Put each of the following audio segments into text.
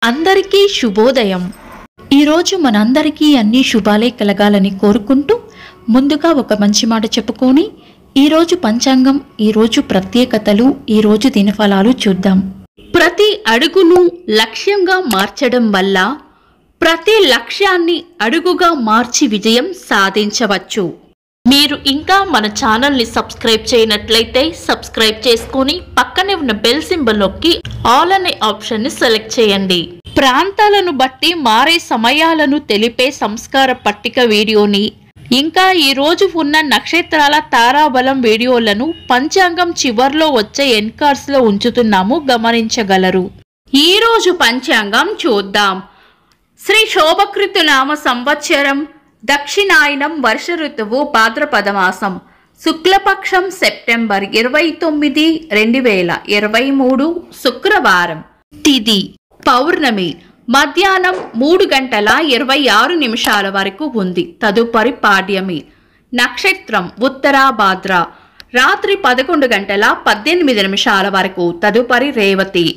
అందరికీ శుభోదయం ఈరోజు మనందరికీ అన్ని శుభాలే కలగాలని కోరుకుంటూ ముందుగా ఒక మంచి మాట చెప్పుకొని ఈరోజు పంచాంగం ఈరోజు ప్రత్యేకతలు ఈరోజు దినఫలాలు చూద్దాం ప్రతి అడుగును లక్ష్యంగా మార్చడం వల్ల ప్రతి లక్ష్యాన్ని అడుగుగా మార్చి విజయం సాధించవచ్చు మీరు ఇంకా మన ఛానల్ని సబ్స్క్రైబ్ చేయనట్లయితే సబ్స్క్రైబ్ చేసుకొని పక్కనే ఉన్న బెల్ సింబల్ నొక్కి ఆల్ అనే ఆప్షన్ని సెలెక్ట్ చేయండి ప్రాంతాలను బట్టి మారే సమయాలను తెలిపే సంస్కార పట్టిక వీడియోని ఇంకా ఈ రోజు ఉన్న నక్షత్రాల తారాబలం వీడియోలను పంచాంగం చివర్లో వచ్చే ఎన్కార్స్ లో ఉంచుతున్నాము గమనించగలరు ఈ రోజు పంచాంగం చూద్దాం శ్రీ శోభకృతు నామ సంవత్సరం దక్షిణాయనం వర్ష ఋతువు భాద్రపద మాసం శుక్లపక్షం సెప్టెంబర్ ఇరవై తొమ్మిది రెండు వేల ఇరవై మూడు శుక్రవారం తిది పౌర్ణమి మధ్యాహ్నం మూడు గంటల ఇరవై ఆరు నిమిషాల వరకు ఉంది తదుపరి పాడ్యమి నక్షత్రం ఉత్తరాభాద్ర రాత్రి పదకొండు గంటల పద్దెనిమిది నిమిషాల వరకు తదుపరి రేవతి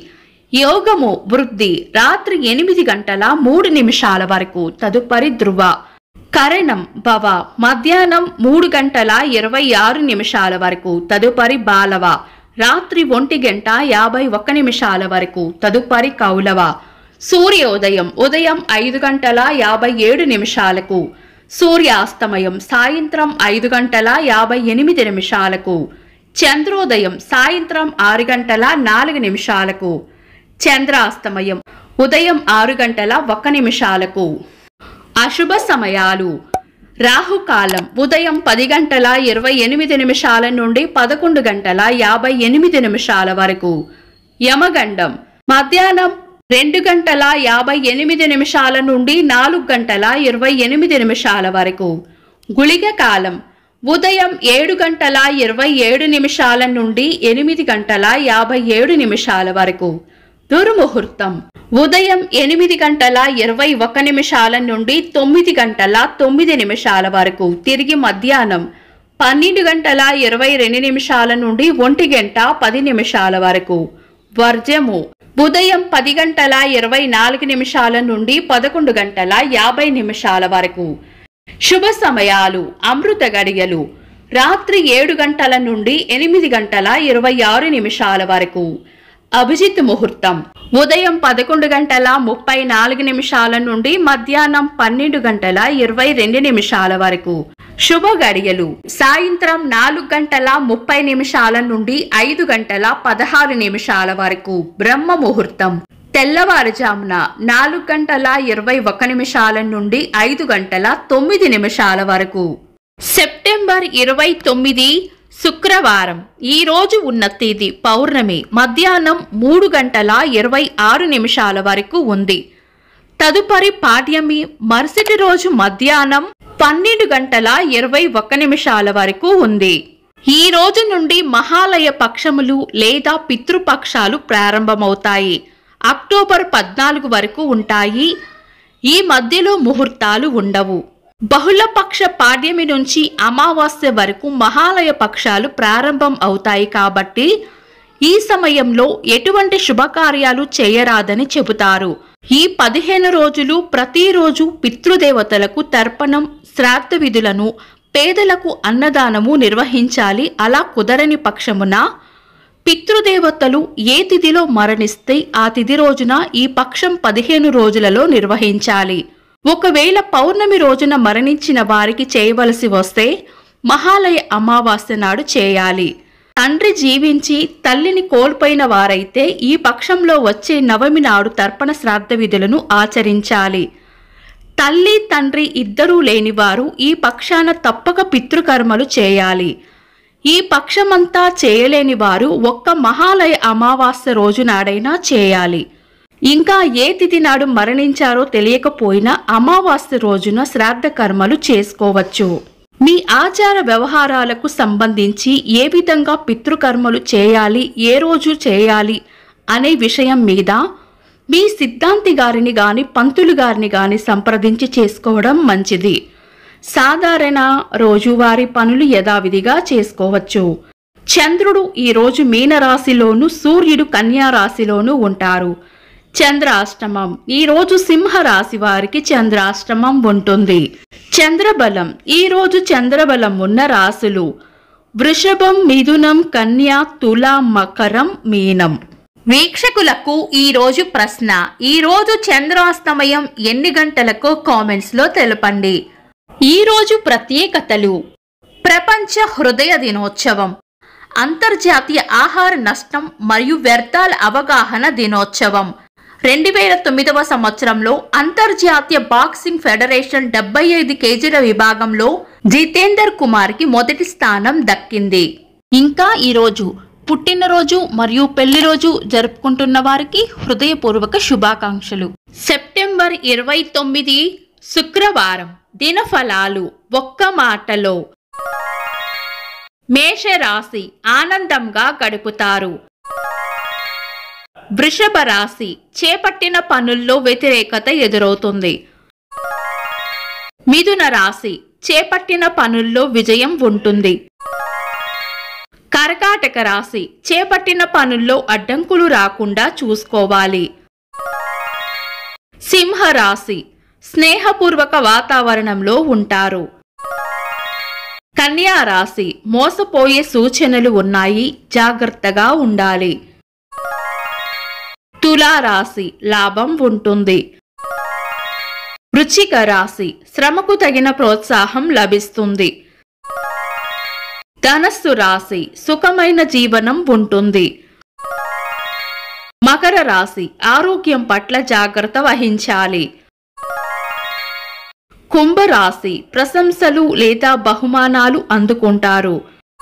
యోగము వృద్ధి రాత్రి ఎనిమిది గంటల మూడు నిమిషాల వరకు తదుపరి ధ్రువ కరణం భవ మధ్యాహ్నం మూడు గంటల ఇరవై ఆరు నిమిషాల వరకు తదుపరి బాలవ రాత్రి ఒంటి గంట యాభై ఒక్క నిమిషాల వరకు తదుపరి కౌలవ సూర్యోదయం ఉదయం ఐదు గంటల యాభై ఏడు నిమిషాలకు సూర్యాస్తమయం సాయంత్రం ఐదు గంటల యాభై ఎనిమిది నిమిషాలకు చంద్రోదయం సాయంత్రం ఆరు గంటల నాలుగు నిమిషాలకు చంద్రాస్తమయం ఉదయం ఆరు గంటల ఒక్క నిమిషాలకు అశుభ సమయాలు రాహుకాలం ఉదయం పది గంటల ఇరవై ఎనిమిది నిమిషాల నుండి పదకొండు గంటల యాభై ఎనిమిది నిమిషాల వరకు యమగండం మధ్యాహ్నం రెండు గంటల యాభై ఎనిమిది నిమిషాల నుండి నాలుగు గంటల ఇరవై ఎనిమిది నిమిషాల వరకు గుళిగ కాలం ఉదయం ఏడు గంటల ఇరవై ఏడు నిమిషాల నుండి ఎనిమిది గంటల యాభై ఏడు నిమిషాల వరకు దుర్ముహూర్తం ఉదయం ఎనిమిది గంటల ఇరవై ఒక్క నిమిషాల నుండి తొమ్మిది గంటల తొమ్మిది నిమిషాల వరకు తిరిగి మధ్యాహ్నం పన్నెండు గంటల ఇరవై రెండు నిమిషాల నుండి ఒంటి గంట పది నిమిషాల వరకు వర్జము ఉదయం పది గంటల ఇరవై నాలుగు నిమిషాల నుండి పదకొండు గంటల యాభై నిమిషాల వరకు శుభ సమయాలు అమృత గడియలు రాత్రి ఏడు గంటల నుండి ఎనిమిది గంటల ఇరవై ఆరు నిమిషాల వరకు అభిజిత్ ముహూర్తం ఉదయం పదకొండు గంటల ముప్పై నాలుగు నిమిషాల నుండి మధ్యాహ్నం పన్నెండు గంటల ఇరవై రెండు నిమిషాల వరకు శుభ గడియలు సాయంత్రం నాలుగు గంటల ముప్పై నిమిషాల నుండి ఐదు గంటల పదహారు నిమిషాల వరకు బ్రహ్మ ముహూర్తం తెల్లవారుజామున నాలుగు గంటల ఇరవై ఒక నిమిషాల నుండి ఐదు గంటల తొమ్మిది నిమిషాల వరకు సెప్టెంబర్ ఇరవై తొమ్మిది శుక్రవారం ఈ రోజు ఉన్న తేదీ పౌర్ణమి మధ్యాహ్నం మూడు గంటల ఇరవై ఆరు నిమిషాల వరకు ఉంది తదుపరి పాడ్యమి మరుసటి రోజు మధ్యాహ్నం పన్నెండు గంటల ఇరవై ఒక్క నిమిషాల వరకు ఉంది ఈ రోజు నుండి మహాలయ పక్షములు లేదా పితృపక్షాలు ప్రారంభమవుతాయి అక్టోబర్ పద్నాలుగు వరకు ఉంటాయి ఈ మధ్యలో ముహూర్తాలు ఉండవు బహుళపక్ష పాడ్యమి నుంచి అమావాస్య వరకు మహాలయ పక్షాలు ప్రారంభం అవుతాయి కాబట్టి ఈ సమయంలో ఎటువంటి శుభకార్యాలు చేయరాదని చెబుతారు ఈ పదిహేను రోజులు ప్రతిరోజు పితృదేవతలకు తర్పణం శ్రాద్ధ విధులను పేదలకు అన్నదానము నిర్వహించాలి అలా కుదరని పక్షమున పితృదేవతలు ఏ తిథిలో మరణిస్తే ఆ తిథి రోజున ఈ పక్షం పదిహేను రోజులలో నిర్వహించాలి ఒకవేళ పౌర్ణమి రోజున మరణించిన వారికి చేయవలసి వస్తే మహాలయ అమావాస్య నాడు చేయాలి తండ్రి జీవించి తల్లిని కోల్పోయిన వారైతే ఈ పక్షంలో వచ్చే నవమి నాడు తర్పణ శ్రాద్ధ విధులను ఆచరించాలి తల్లి తండ్రి ఇద్దరూ లేనివారు ఈ పక్షాన తప్పక పితృకర్మలు చేయాలి ఈ పక్షమంతా చేయలేని వారు ఒక్క మహాలయ అమావాస్య రోజు నాడైనా చేయాలి ఇంకా ఏ తిథి నాడు మరణించారో తెలియకపోయినా అమావాస్య రోజున శ్రాద్ధ కర్మలు చేసుకోవచ్చు మీ ఆచార వ్యవహారాలకు సంబంధించి ఏ విధంగా పితృకర్మలు చేయాలి ఏ రోజు చేయాలి అనే విషయం మీద మీ సిద్ధాంతి గారిని గాని పంతులు గారిని గాని సంప్రదించి చేసుకోవడం మంచిది సాధారణ రోజువారీ పనులు యథావిధిగా చేసుకోవచ్చు చంద్రుడు ఈ రోజు మీనరాశిలోను సూర్యుడు కన్యా రాశిలోను ఉంటారు చంద్రాష్టమం ఈ రోజు సింహ రాశి వారికి చంద్రాష్టమం ఉంటుంది చంద్రబలం ఈ రోజు చంద్రబలం ఉన్న రాశులు వృషభం మిథునం కన్యా తుల మకరం మీనం వీక్షకులకు ఈ రోజు ప్రశ్న ఈ రోజు చంద్రాస్తమయం ఎన్ని గంటలకు కామెంట్స్ లో తెలపండి ఈ రోజు ప్రత్యేకతలు ప్రపంచ హృదయ దినోత్సవం అంతర్జాతీయ ఆహార నష్టం మరియు వ్యర్థాల అవగాహన దినోత్సవం రెండు వేల తొమ్మిదవ సంవత్సరంలో అంతర్జాతీయ బాక్సింగ్ ఫెడరేషన్ డెబ్బై ఐదు కేజీల విభాగంలో జితేందర్ కుమార్ కి మొదటి స్థానం దక్కింది ఇంకా ఈరోజు పుట్టినరోజు మరియు పెళ్లి రోజు జరుపుకుంటున్న వారికి హృదయపూర్వక శుభాకాంక్షలు సెప్టెంబర్ ఇరవై తొమ్మిది శుక్రవారం దినఫలాలు ఒక్క మాటలో మేషరాశి ఆనందంగా గడుపుతారు వృషభ రాశి చేపట్టిన పనుల్లో వ్యతిరేకత ఎదురవుతుంది మిథున రాశి చేపట్టిన పనుల్లో విజయం ఉంటుంది కర్కాటక రాశి చేపట్టిన పనుల్లో అడ్డంకులు రాకుండా చూసుకోవాలి సింహ రాశి స్నేహపూర్వక వాతావరణంలో ఉంటారు కన్యా రాశి మోసపోయే సూచనలు ఉన్నాయి జాగ్రత్తగా ఉండాలి తులా రాశి లాభం ఉంటుంది వృచ్చిక రాశి శ్రమకు తగిన ప్రోత్సాహం లభిస్తుంది ధనస్సు రాశి సుఖమైన జీవనం ఉంటుంది మకర రాశి ఆరోగ్యం పట్ల జాగ్రత్త వహించాలి కుంభరాశి ప్రశంసలు లేదా బహుమానాలు అందుకుంటారు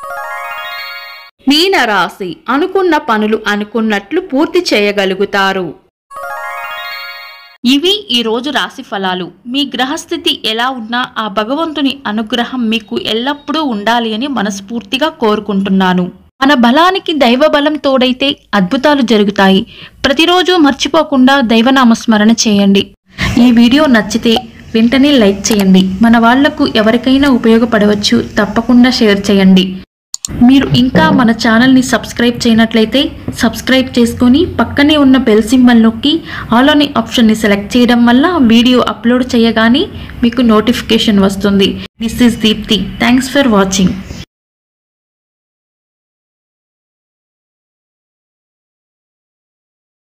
మీనరాశి అనుకున్న పనులు అనుకున్నట్లు పూర్తి చేయగలుగుతారు ఇవి ఈ రోజు రాశి ఫలాలు మీ గ్రహస్థితి ఎలా ఉన్నా ఆ భగవంతుని అనుగ్రహం మీకు ఎల్లప్పుడూ ఉండాలి అని మనస్ఫూర్తిగా కోరుకుంటున్నాను మన బలానికి దైవ బలం తోడైతే అద్భుతాలు జరుగుతాయి ప్రతిరోజు మర్చిపోకుండా దైవనామస్మరణ చేయండి ఈ వీడియో నచ్చితే వెంటనే లైక్ చేయండి మన వాళ్లకు ఎవరికైనా ఉపయోగపడవచ్చు తప్పకుండా షేర్ చేయండి మీరు ఇంకా మన ఛానల్ని సబ్స్క్రైబ్ చేయనట్లయితే సబ్స్క్రైబ్ చేసుకొని పక్కనే ఉన్న బెల్ సింబల్ నొక్కి ఆల్ అనే ఆప్షన్ని సెలెక్ట్ చేయడం వల్ల వీడియో అప్లోడ్ చేయగానే మీకు నోటిఫికేషన్ వస్తుంది this is Deepthi thanks for watching